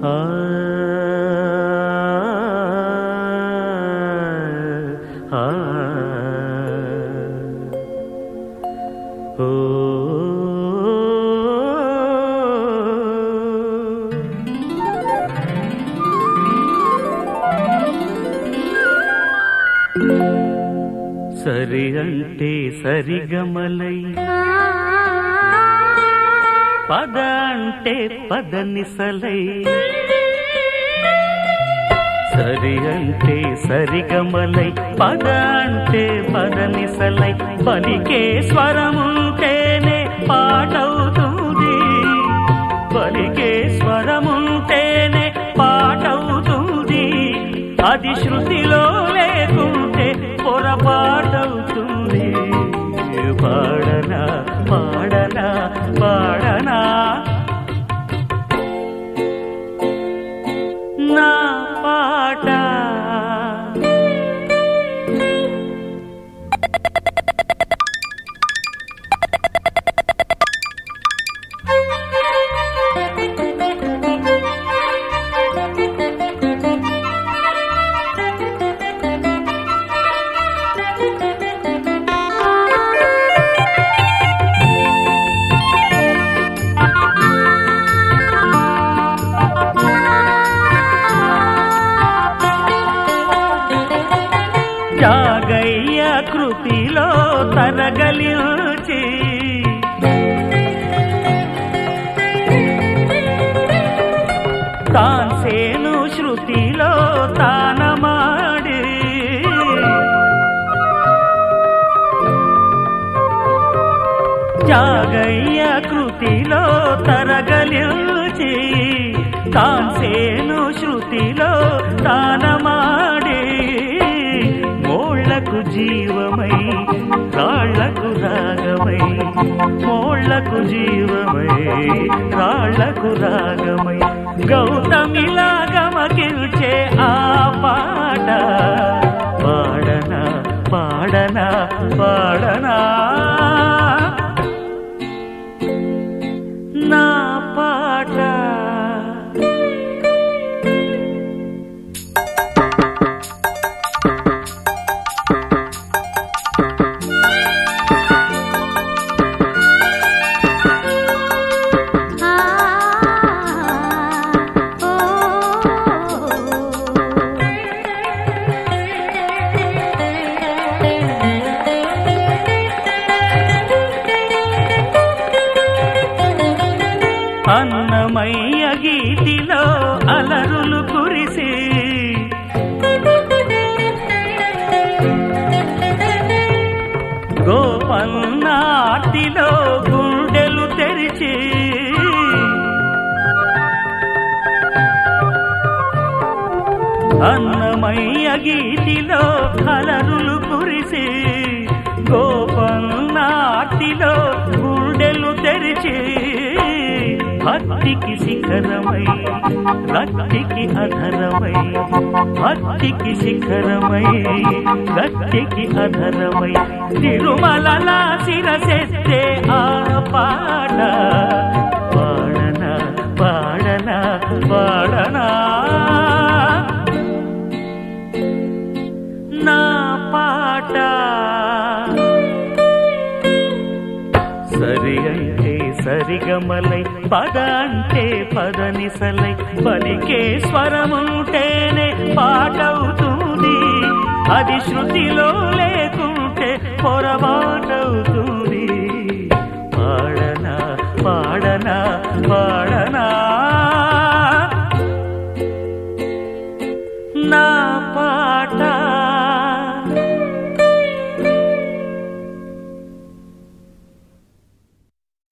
ఆ ఆ ఓ సరి అంటే సరిగమలై పద అంటే పదనిసలై సరి అంటే సరిగమలై పద అంటే పదనిసలై పలికే స్వరముంటేనే పాటవుతుంది పలికే స్వరముంటేనే పాటవుతుంది అది శృతిలో లేకుంటే పొరపాటవుతుంది పాడనా పాడనా పాడనా నా పాట జాగయ్య కృతిలో తరగలిచి తాన్సేను శృతిలో తానమాడి జాగయ్య కృతిలో తరగలిచి తాన్సేను శృతిలో తానమాడి మోళ్లకు జీవమై రాళ్లకు రాగమై మోళ్లకు జీవమై రాళ్లకు రాగమై గౌతమిలాగమకిల్చే ఆ పాట పాడనా పాడనా పాడనా నా పాట ఆ ఓ అన్నమయ్య గీతిలో అలరులు కురిసి గోపన్నాటిలో గుండెలు తెరిచి అన్నమయ్య గీతిలో అలరులు కురిసి గోపన్నాటిలో గుండెలు తెరిచి భక్తికి శిఖరమై రక్తికి అధరమై భక్తికి శిఖరమై రక్తికి అధరమై తిరుమల శిరసెత్తే ఆ పాట పాడనా పాడనా పాడనా నా పాట సరి అంటే సరిగమలై పద అంటే పదనిసలై పలికే స్వరముంటేనే పాటవుతుంది అది శృతిలో లేకుంటే పొరపాటవుతుంది పాడనా పాడనా పాడ